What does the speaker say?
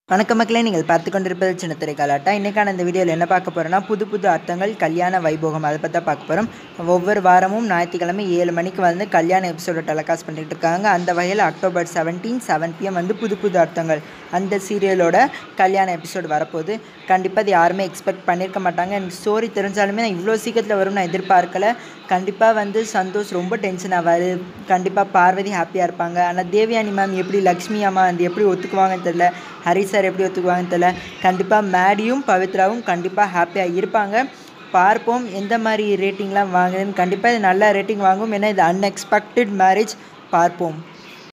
வணக்கம் மக்களே நீங்கள் பார்த்து கொண்டிருப்பது சின்னத்திரை கலாட்டா இன்றைக்கான இந்த வீடியோவில் என்ன பார்க்க போகிறோன்னா புது புது அர்த்தங்கள் கல்யாண வைபோகம் அதை பற்றி தான் பார்க்க போகிறோம் ஒவ்வொரு வாரமும் ஞாயிற்றுக்கிழமை ஏழு மணிக்கு வந்து கல்யாண எபிசோட டெலகாஸ்ட் பண்ணிட்டு இருக்காங்க அந்த வகையில் அக்டோபர் செவன்டீன் செவன் பிஎம் வந்து புது புது அர்த்தங்கள் அந்த சீரியலோட கல்யாண எபிசோடு வரப்போகுது கண்டிப்பாக அது யாருமே எக்ஸ்பெக்ட் பண்ணியிருக்க மாட்டாங்க எனக்கு ஸ்டோரி தெரிஞ்சாலுமே நான் இவ்வளோ சீக்கிரத்தில் வரும்னு நான் எதிர்பார்க்கல கண்டிப்பாக வந்து சந்தோஷ் ரொம்ப டென்ஷன் ஆவார் கண்டிப்பாக பார்வதி ஹாப்பியாக இருப்பாங்க ஆனால் தேவயானி மேம் எப்படி லக்ஷ்மி அம்மா வந்து எப்படி ஒத்துக்குவாங்கன்னு தெரில ஹரி சார் எப்படி ஒத்துக்குவாங்கன்னு தெரில கண்டிப்பாக மேடியும் பவித்ராவும் கண்டிப்பாக ஹாப்பியாக இருப்பாங்க பார்ப்போம் எந்த மாதிரி ரேட்டிங்லாம் வாங்குதுன்னு கண்டிப்பாக இது நல்ல ரேட்டிங் வாங்கும் ஏன்னா இது அன்எக்ஸ்பெக்டட் மேரேஜ் பார்ப்போம்